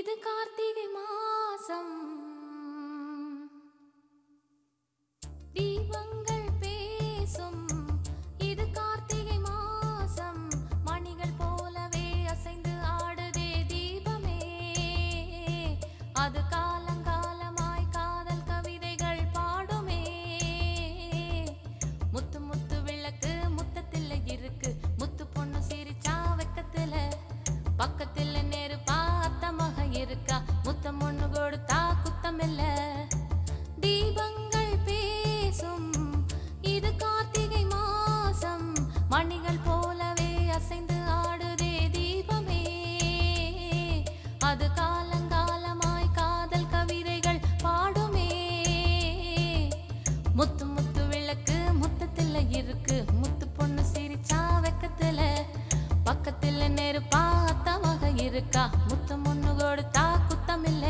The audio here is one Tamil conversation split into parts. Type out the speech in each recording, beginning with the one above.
இது கார்த்திகை மாசம் தீபங்கள் பேசும் இது கார்த்திகை மாசம் மணிகள் போலவே அசைந்து ஆடுதே தீபமே அது காலங்காலமாய் காதல் கவிதைகள் பாடுமே முத்து முத்து விளக்கு முத்தத்தில் இருக்கு முத்து பொண்ணு சிரிச்சா வெக்கத்துல பக்கத்துல நெருப்பா அத்தமாக இருக்கா முத்தம் ஒண்ணு கொடுத்தா குத்தமில்ல தீபங்கள் பேசும் இது கார்த்திகை மாசம் மணிகள் போலவே அசைந்து ஆடுதே தீபமே அது காலங்காலமாய் காதல் கவிதைகள் பாடுமே முத்து முத்து விளக்கு முத்தத்துல இருக்கு முத்து பொண்ணு சிரிச்சா வெக்கத்துல பக்கத்துல நெருப்பா அத்தமாக இருக்கா முத்தம் ஒண்ணு கொடுத்தா குத்தமில்ல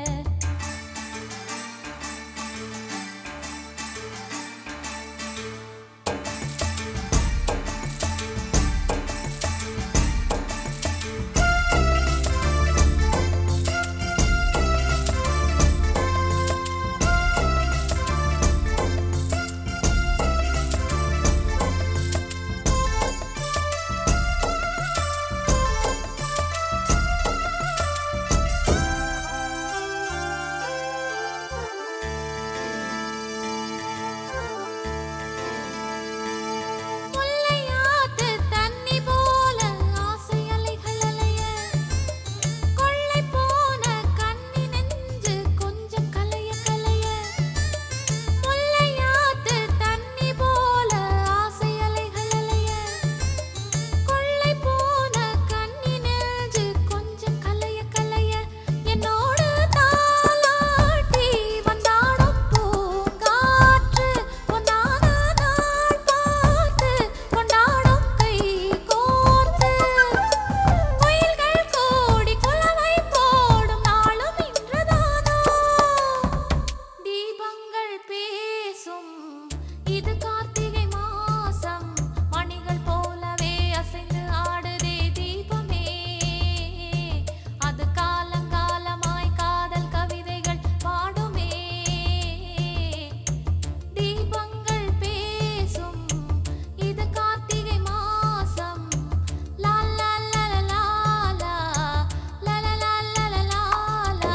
முல்லையாத்து தண்ணி போல ஆசை அலைகள் அலைய கொள்ளை போன கண்ணி நெஞ்சு கொஞ்சம் கலைய கலைய முல்லையாத்து தண்ணி போல ஆசை அலைகள் அலைய கொள்ளை போன கண்ணி நெஞ்சு கொஞ்சம் கலைய கலைய என்னோடு தாலாட்டி வந்தாடும் பூங்காற்று பொன்னான நாள் பார்த்து கொண்டாடும் கை கோர்த்து குயில்கள் கூடி குலவை போடும் நாளும் இன்றுதானோ தீபங்கள் பேசும் இது கார்த்திகை மாசம் மணிகள் போலவே அசைந்து ஆடுதே தீபமே அது காலங்காலமாய் காதல் கவிதைகள் பாடுமே தீபங்கள் பேசும் இது கார்த்திகை மாசம் லா லா லா லா லா லா லா லா லா லா லா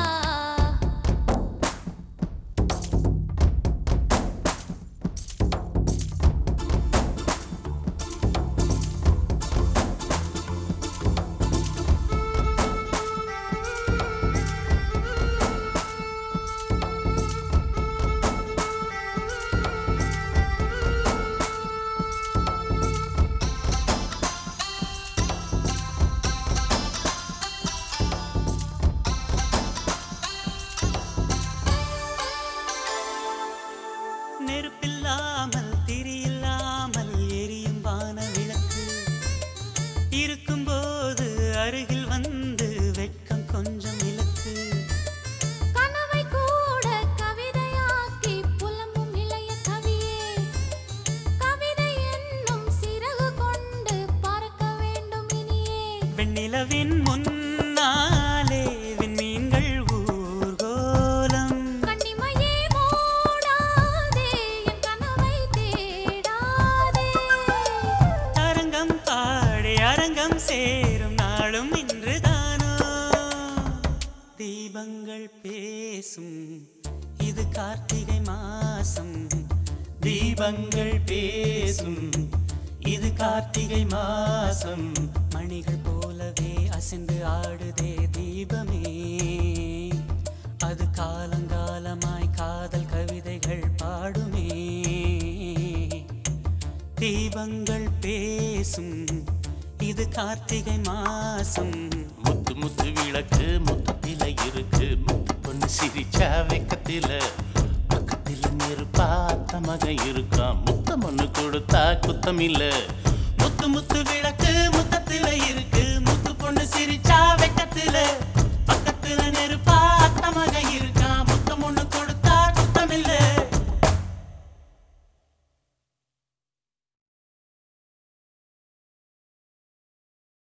நெருப்பில்லாமல் திரியில்லாமல் எரியும் வான விளக்கு இருக்கும்போது அருகில் வந்து வெட்கம் கொஞ்சம் இலக்கு கனவை கூட கவிதையாக்கி புலம்பும் இளைய கவியே கவிதை என்னும் சிறகு கொண்டு பறக்க வேண்டும் இனியே வெண்ணிலவின் முன்னாலே விண்மீன்கள் ஊர்கோலம் கண்ணிமையே மூடாதே என் கனவை தேடாதே அரங்கம் பாடி அரங்கம் சேரும் நாளும் இன்றுதானோ தீபங்கள் பேசும் இது கார்த்திகை மாசம் தீபங்கள் பேசும் இது கார்த்திகை மாசம் மணிகள் போலவே அசைந்து ஆடுதே தீபமே அது காலங்காலமாய் காதல் கவிதைகள் பாடுமே தீபங்கள் பேசும் இது கார்த்திகை மாசம் முத்து முத்து விளக்கு முத்தத்தில இருக்கு முத்து பொண்ணு சிரிச்சா வெக்கத்தில பக்கத்தில நெருப்பா அத்தமாக இருக்கா முத்தம் ஒண்ணு கொடுத்தா குத்தம் இல்ல